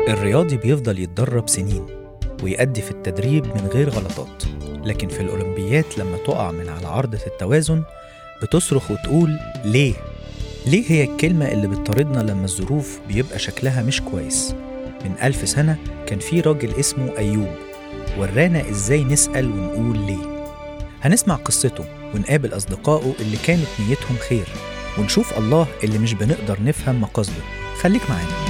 الرياضي بيفضل يتدرب سنين ويأدي في التدريب من غير غلطات لكن في الأولمبيات لما تقع من على عرضة التوازن بتصرخ وتقول ليه؟ ليه هي الكلمة اللي بتطاردنا لما الظروف بيبقى شكلها مش كويس من ألف سنة كان في راجل اسمه أيوب ورانا إزاي نسأل ونقول ليه هنسمع قصته ونقابل أصدقائه اللي كانت نيتهم خير ونشوف الله اللي مش بنقدر نفهم مقاصده خليك معانا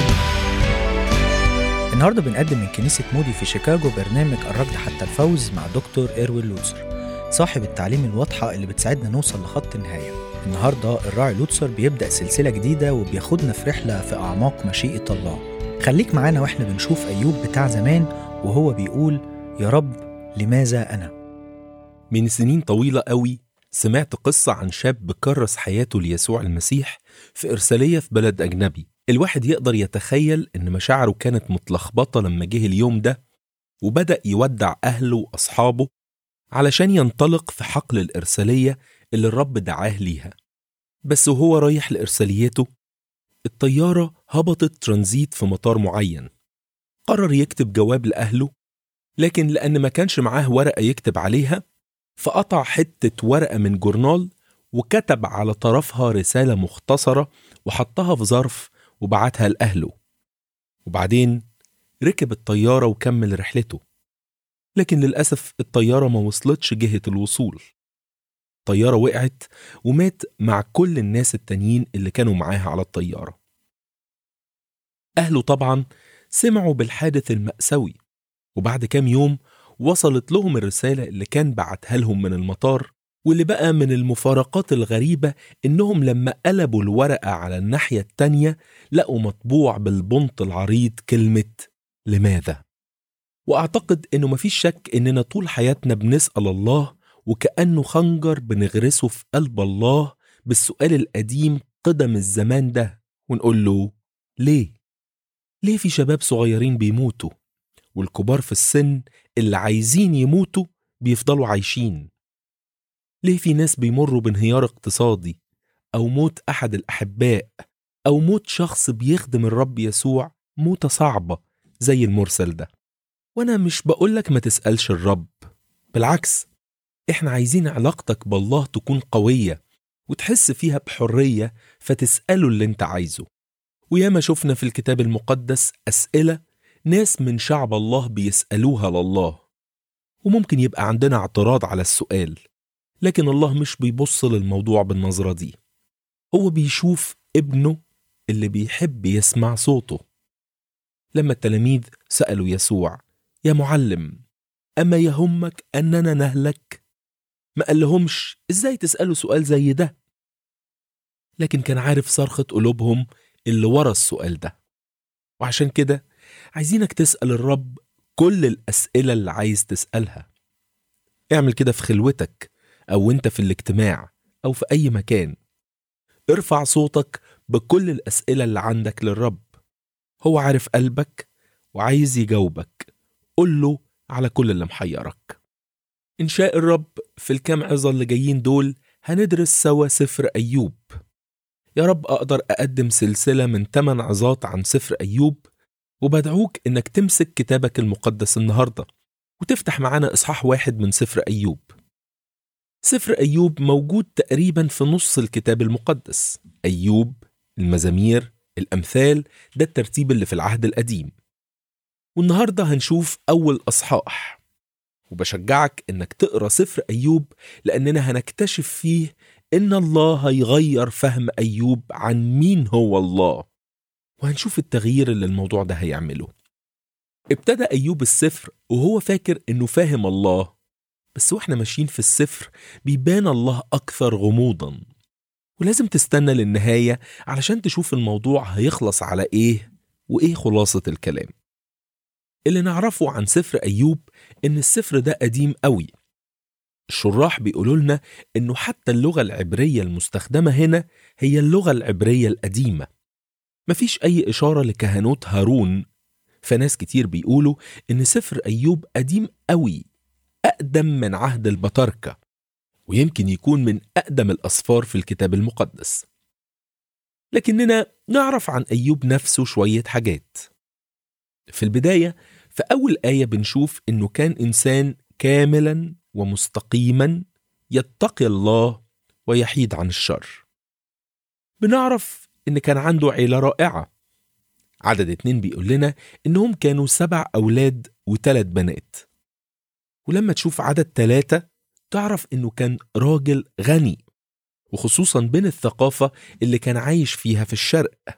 النهارده بنقدم من كنيسة مودي في شيكاغو برنامج الركض حتى الفوز مع دكتور إيروين لوتسر صاحب التعليم الواضحة اللي بتساعدنا نوصل لخط النهاية النهارده الراعي لوتسر بيبدأ سلسلة جديدة وبياخدنا في رحلة في أعماق مشيئة الله خليك معانا واحنا بنشوف أيوب بتاع زمان وهو بيقول يا رب لماذا أنا من سنين طويلة قوي سمعت قصة عن شاب كرس حياته ليسوع المسيح في إرسالية في بلد أجنبي الواحد يقدر يتخيل إن مشاعره كانت متلخبطة لما جه اليوم ده وبدأ يودع أهله وأصحابه علشان ينطلق في حقل الإرسالية اللي الرب دعاه ليها بس وهو رايح لإرساليته الطيارة هبطت ترانزيت في مطار معين قرر يكتب جواب لأهله لكن لأن ما كانش معاه ورقة يكتب عليها فقطع حتة ورقة من جورنال وكتب على طرفها رسالة مختصرة وحطها في ظرف وبعتها لأهله وبعدين ركب الطيارة وكمل رحلته لكن للأسف الطيارة ما وصلتش جهة الوصول الطيارة وقعت ومات مع كل الناس التانيين اللي كانوا معاها على الطيارة أهله طبعا سمعوا بالحادث المأساوي وبعد كام يوم وصلت لهم الرسالة اللي كان بعتها لهم من المطار واللي بقى من المفارقات الغريبة إنهم لما قلبوا الورقة على الناحية التانية لقوا مطبوع بالبنط العريض كلمة لماذا؟ وأعتقد إنه مفيش شك إننا طول حياتنا بنسأل الله وكأنه خنجر بنغرسه في قلب الله بالسؤال القديم قدم الزمان ده ونقول له ليه؟ ليه في شباب صغيرين بيموتوا والكبار في السن اللي عايزين يموتوا بيفضلوا عايشين ليه في ناس بيمروا بانهيار اقتصادي أو موت أحد الأحباء أو موت شخص بيخدم الرب يسوع موتة صعبة زي المرسل ده وأنا مش بقولك ما تسألش الرب بالعكس إحنا عايزين علاقتك بالله تكون قوية وتحس فيها بحرية فتسأله اللي انت عايزه وياما شفنا في الكتاب المقدس أسئلة ناس من شعب الله بيسألوها لله وممكن يبقى عندنا اعتراض على السؤال لكن الله مش بيبص للموضوع بالنظرة دي هو بيشوف ابنه اللي بيحب يسمع صوته لما التلاميذ سألوا يسوع يا معلم أما يهمك أننا نهلك ما قال لهمش إزاي تسألوا سؤال زي ده لكن كان عارف صرخة قلوبهم اللي ورا السؤال ده وعشان كده عايزينك تسأل الرب كل الأسئلة اللي عايز تسألها اعمل كده في خلوتك أو وانت في الاجتماع أو في أي مكان ارفع صوتك بكل الأسئلة اللي عندك للرب هو عارف قلبك وعايز يجاوبك قول له على كل اللي محيرك إن شاء الرب في الكام عظة اللي جايين دول هندرس سوا سفر أيوب يا رب أقدر أقدم سلسلة من 8 عظات عن سفر أيوب وبدعوك إنك تمسك كتابك المقدس النهاردة وتفتح معانا إصحاح واحد من سفر أيوب سفر أيوب موجود تقريبا في نص الكتاب المقدس أيوب المزامير الأمثال ده الترتيب اللي في العهد القديم والنهاردة هنشوف أول أصحاح وبشجعك إنك تقرأ سفر أيوب لأننا هنكتشف فيه إن الله هيغير فهم أيوب عن مين هو الله وهنشوف التغيير اللي الموضوع ده هيعمله ابتدى أيوب السفر وهو فاكر إنه فاهم الله بس واحنا ماشيين في السفر بيبان الله أكثر غموضا ولازم تستنى للنهاية علشان تشوف الموضوع هيخلص على إيه وإيه خلاصة الكلام اللي نعرفه عن سفر أيوب إن السفر ده قديم قوي الشراح بيقولوا لنا إنه حتى اللغة العبرية المستخدمة هنا هي اللغة العبرية القديمة مفيش أي إشارة لكهنوت هارون فناس كتير بيقولوا إن سفر أيوب قديم قوي أقدم من عهد البطاركة ويمكن يكون من أقدم الأسفار في الكتاب المقدس لكننا نعرف عن أيوب نفسه شوية حاجات في البداية في أول آية بنشوف إنه كان إنسان كاملا ومستقيما يتقي الله ويحيد عن الشر بنعرف إن كان عنده عيلة رائعة عدد اتنين بيقول لنا إنهم كانوا سبع أولاد وثلاث بنات ولما تشوف عدد ثلاثة تعرف إنه كان راجل غني وخصوصا بين الثقافة اللي كان عايش فيها في الشرق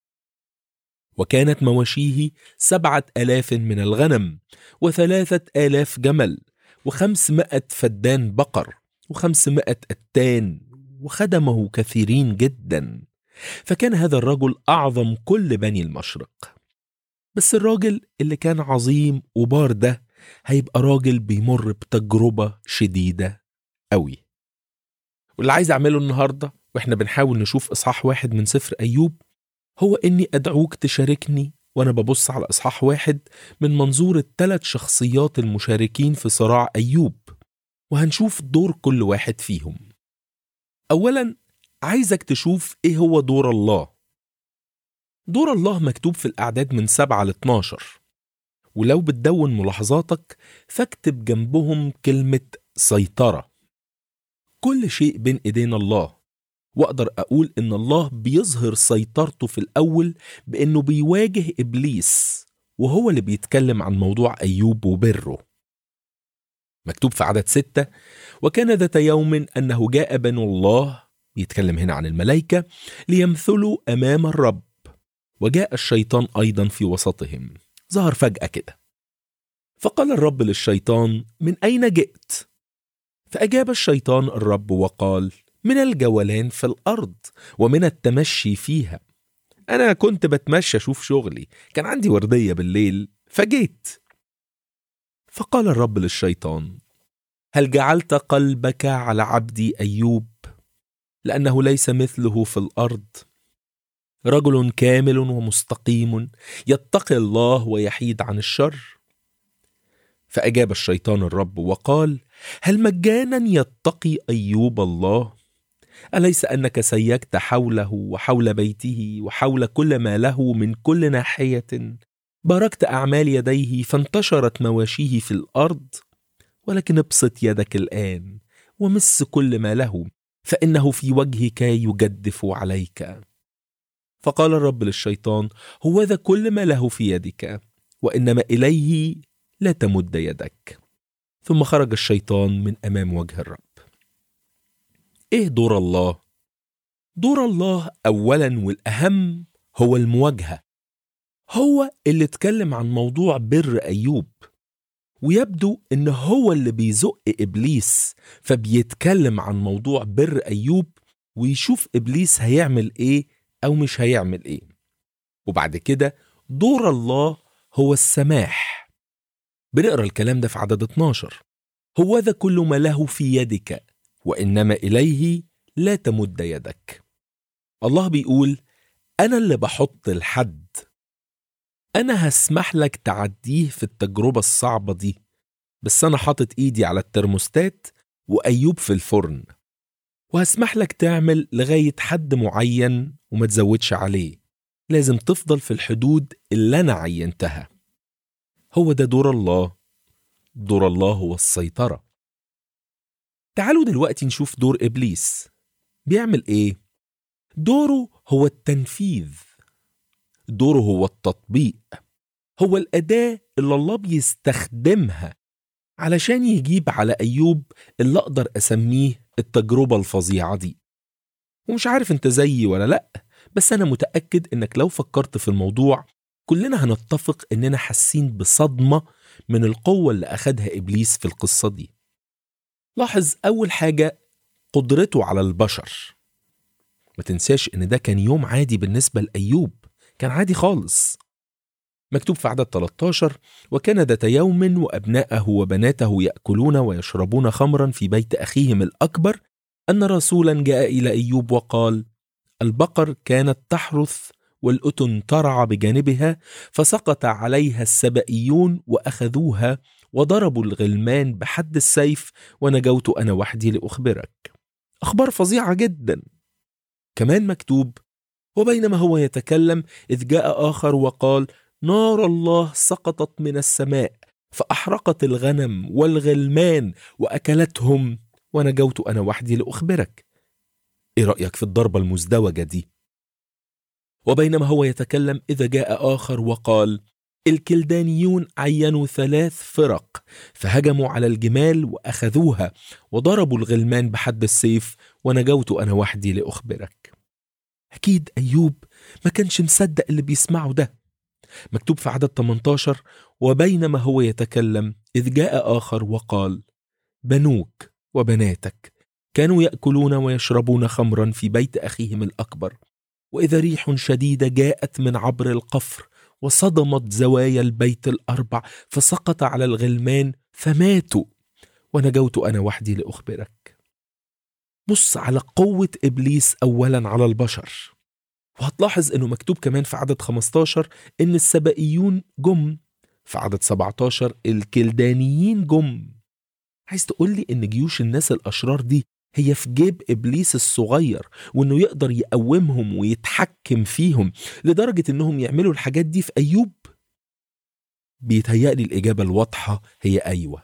وكانت مواشيه سبعة آلاف من الغنم وثلاثة آلاف جمل وخمسمائة فدان بقر وخمسمائة أتان وخدمه كثيرين جدا فكان هذا الرجل أعظم كل بني المشرق بس الراجل اللي كان عظيم وبار ده هيبقى راجل بيمر بتجربة شديدة قوي واللي عايز أعمله النهاردة وإحنا بنحاول نشوف إصحاح واحد من سفر أيوب هو إني أدعوك تشاركني وأنا ببص على إصحاح واحد من منظور الثلاث شخصيات المشاركين في صراع أيوب وهنشوف دور كل واحد فيهم أولا عايزك تشوف إيه هو دور الله دور الله مكتوب في الأعداد من 7 ل 12 ولو بتدون ملاحظاتك فاكتب جنبهم كلمة سيطرة كل شيء بين إيدين الله واقدر اقول ان الله بيظهر سيطرته في الاول بانه بيواجه ابليس وهو اللي بيتكلم عن موضوع ايوب وبره مكتوب في عدد ستة وكان ذات يوم انه جاء بنو الله بيتكلم هنا عن الملائكة ليمثلوا امام الرب وجاء الشيطان ايضا في وسطهم ظهر فجأة كده فقال الرب للشيطان من اين جئت فاجاب الشيطان الرب وقال من الجولان في الأرض ومن التمشي فيها أنا كنت بتمشى أشوف شغلي كان عندي وردية بالليل فجيت فقال الرب للشيطان هل جعلت قلبك على عبدي أيوب لأنه ليس مثله في الأرض رجل كامل ومستقيم يتقي الله ويحيد عن الشر فأجاب الشيطان الرب وقال هل مجانا يتقي أيوب الله أليس أنك سيكت حوله وحول بيته وحول كل ما له من كل ناحية باركت أعمال يديه فانتشرت مواشيه في الأرض ولكن ابسط يدك الآن ومس كل ما له فإنه في وجهك يجدف عليك فقال الرب للشيطان هو ذا كل ما له في يدك وإنما إليه لا تمد يدك ثم خرج الشيطان من أمام وجه الرب ايه دور الله دور الله اولا والاهم هو المواجهه هو اللي اتكلم عن موضوع بر ايوب ويبدو ان هو اللي بيزق ابليس فبيتكلم عن موضوع بر ايوب ويشوف ابليس هيعمل ايه او مش هيعمل ايه وبعد كده دور الله هو السماح بنقرا الكلام ده في عدد 12 هو ذا كل ما له في يدك وانما اليه لا تمد يدك الله بيقول انا اللي بحط الحد انا هسمح لك تعديه في التجربه الصعبه دي بس انا حاطط ايدي على الترموستات وايوب في الفرن وهسمح لك تعمل لغايه حد معين وما تزودش عليه لازم تفضل في الحدود اللي انا عينتها هو ده دور الله دور الله هو السيطره تعالوا دلوقتي نشوف دور ابليس بيعمل ايه دوره هو التنفيذ دوره هو التطبيق هو الاداه اللي الله بيستخدمها علشان يجيب على ايوب اللي اقدر اسميه التجربه الفظيعه دي ومش عارف انت زيي ولا لا بس انا متاكد انك لو فكرت في الموضوع كلنا هنتفق اننا حاسين بصدمه من القوه اللي اخدها ابليس في القصه دي لاحظ أول حاجة قدرته على البشر ما تنساش إن ده كان يوم عادي بالنسبة لأيوب كان عادي خالص مكتوب في عدد 13 وكان ذات يوم وأبناءه وبناته يأكلون ويشربون خمرا في بيت أخيهم الأكبر أن رسولا جاء إلى أيوب وقال البقر كانت تحرث والأتن ترعى بجانبها فسقط عليها السبئيون وأخذوها وضربوا الغلمان بحد السيف ونجوت أنا وحدي لأخبرك أخبار فظيعة جدا كمان مكتوب وبينما هو يتكلم إذ جاء آخر وقال نار الله سقطت من السماء فأحرقت الغنم والغلمان وأكلتهم ونجوت أنا وحدي لأخبرك إيه رأيك في الضربة المزدوجة دي؟ وبينما هو يتكلم إذا جاء آخر وقال الكلدانيون عينوا ثلاث فرق فهجموا على الجمال وأخذوها وضربوا الغلمان بحد السيف ونجوت أنا وحدي لأخبرك أكيد أيوب ما كانش مصدق اللي بيسمعه ده مكتوب في عدد 18 وبينما هو يتكلم إذ جاء آخر وقال بنوك وبناتك كانوا يأكلون ويشربون خمرا في بيت أخيهم الأكبر وإذا ريح شديدة جاءت من عبر القفر وصدمت زوايا البيت الأربع فسقط على الغلمان فماتوا ونجوت أنا وحدي لأخبرك بص على قوة إبليس أولا على البشر وهتلاحظ أنه مكتوب كمان في عدد 15 أن السبائيون جم في عدد 17 الكلدانيين جم عايز تقول لي أن جيوش الناس الأشرار دي هي في جيب إبليس الصغير وأنه يقدر يقومهم ويتحكم فيهم لدرجة أنهم يعملوا الحاجات دي في أيوب بيتهيألي الإجابة الواضحة هي أيوة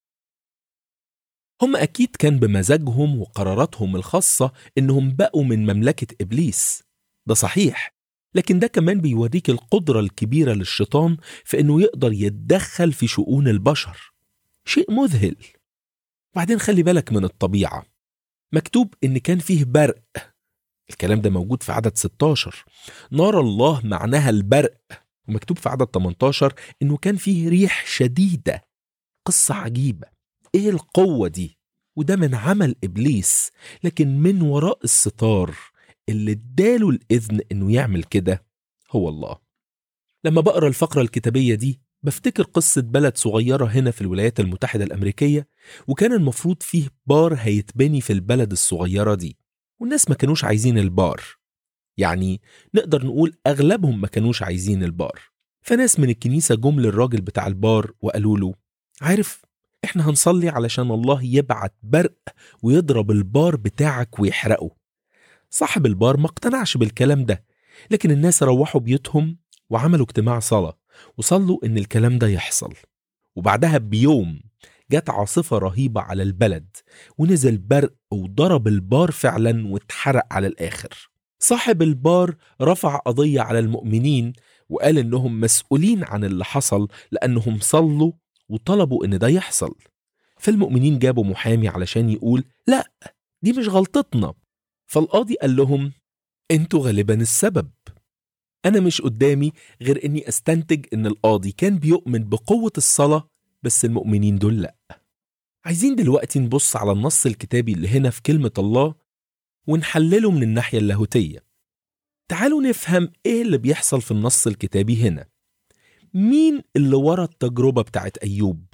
هم أكيد كان بمزاجهم وقراراتهم الخاصة إنهم بقوا من مملكة إبليس ده صحيح لكن ده كمان بيوريك القدرة الكبيرة للشيطان في إنه يقدر يتدخل في شؤون البشر شيء مذهل وبعدين خلي بالك من الطبيعة مكتوب إن كان فيه برق الكلام ده موجود في عدد 16 نار الله معناها البرق ومكتوب في عدد 18 إنه كان فيه ريح شديدة قصة عجيبة إيه القوة دي؟ وده من عمل إبليس لكن من وراء الستار اللي اداله الإذن إنه يعمل كده هو الله لما بقرا الفقرة الكتابية دي بفتكر قصة بلد صغيرة هنا في الولايات المتحدة الأمريكية وكان المفروض فيه بار هيتبني في البلد الصغيرة دي والناس ما كانوش عايزين البار يعني نقدر نقول أغلبهم ما كانوش عايزين البار فناس من الكنيسة جم للراجل بتاع البار وقالوا له عارف احنا هنصلي علشان الله يبعت برق ويضرب البار بتاعك ويحرقه صاحب البار ما اقتنعش بالكلام ده لكن الناس روحوا بيوتهم وعملوا اجتماع صلاة وصلوا ان الكلام ده يحصل وبعدها بيوم جت عاصفة رهيبة على البلد ونزل برق وضرب البار فعلا واتحرق على الآخر صاحب البار رفع قضية على المؤمنين وقال انهم مسؤولين عن اللي حصل لانهم صلوا وطلبوا ان ده يحصل فالمؤمنين جابوا محامي علشان يقول لا دي مش غلطتنا فالقاضي قال لهم انتوا غالبا السبب انا مش قدامي غير اني استنتج ان القاضي كان بيؤمن بقوة الصلاة بس المؤمنين دول لا عايزين دلوقتي نبص على النص الكتابي اللي هنا في كلمة الله ونحلله من الناحية اللاهوتية تعالوا نفهم ايه اللي بيحصل في النص الكتابي هنا مين اللي ورا التجربة بتاعت أيوب؟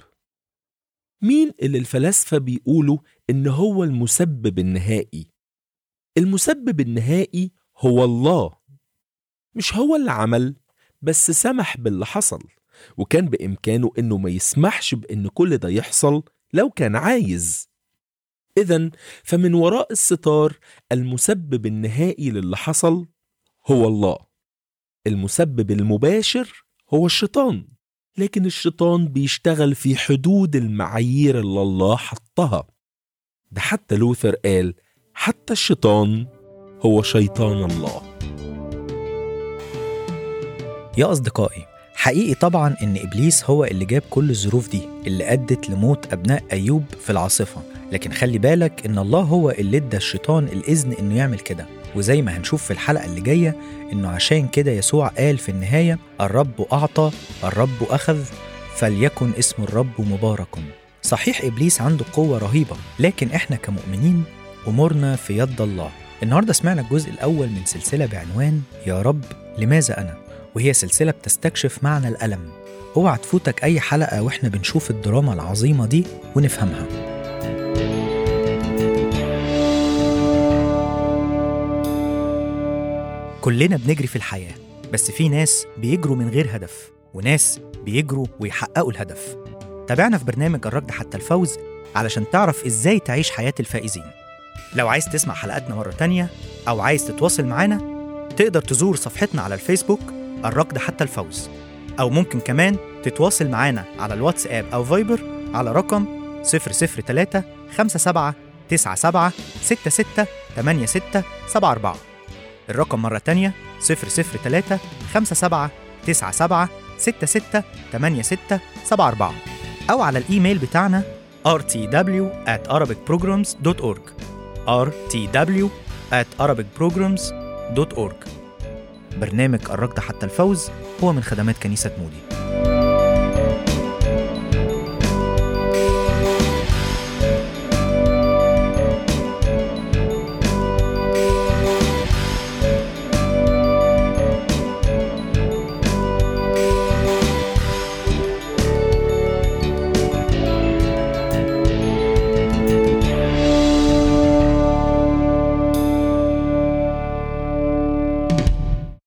مين اللي الفلاسفة بيقولوا إن هو المسبب النهائي؟ المسبب النهائي هو الله مش هو اللي عمل بس سمح باللي حصل وكان بإمكانه إنه ما يسمحش بإن كل ده يحصل لو كان عايز إذا فمن وراء الستار المسبب النهائي للي حصل هو الله المسبب المباشر هو الشيطان لكن الشيطان بيشتغل في حدود المعايير اللي الله حطها ده حتى لوثر قال حتى الشيطان هو شيطان الله يا أصدقائي حقيقي طبعا إن إبليس هو اللي جاب كل الظروف دي اللي أدت لموت أبناء أيوب في العاصفة لكن خلي بالك إن الله هو اللي ادى الشيطان الإذن إنه يعمل كده وزي ما هنشوف في الحلقة اللي جاية إنه عشان كده يسوع قال في النهاية الرب أعطى الرب أخذ فليكن اسم الرب مبارك صحيح إبليس عنده قوة رهيبة لكن إحنا كمؤمنين أمورنا في يد الله النهاردة سمعنا الجزء الأول من سلسلة بعنوان يا رب لماذا أنا وهي سلسلة بتستكشف معنى الألم اوعى تفوتك أي حلقة وإحنا بنشوف الدراما العظيمة دي ونفهمها كلنا بنجري في الحياة بس في ناس بيجروا من غير هدف وناس بيجروا ويحققوا الهدف تابعنا في برنامج الركض حتى الفوز علشان تعرف ازاي تعيش حياة الفائزين لو عايز تسمع حلقاتنا مرة تانية أو عايز تتواصل معانا تقدر تزور صفحتنا على الفيسبوك الركض حتى الفوز أو ممكن كمان تتواصل معانا على الواتساب أو فايبر على رقم 003 57 97 66 86 74 الرقم مرة تانية 003 57 97 66 86 74 أو على الإيميل بتاعنا rtw at arabicprograms.org rtw at arabicprograms.org برنامج الركض حتى الفوز هو من خدمات كنيسة مودي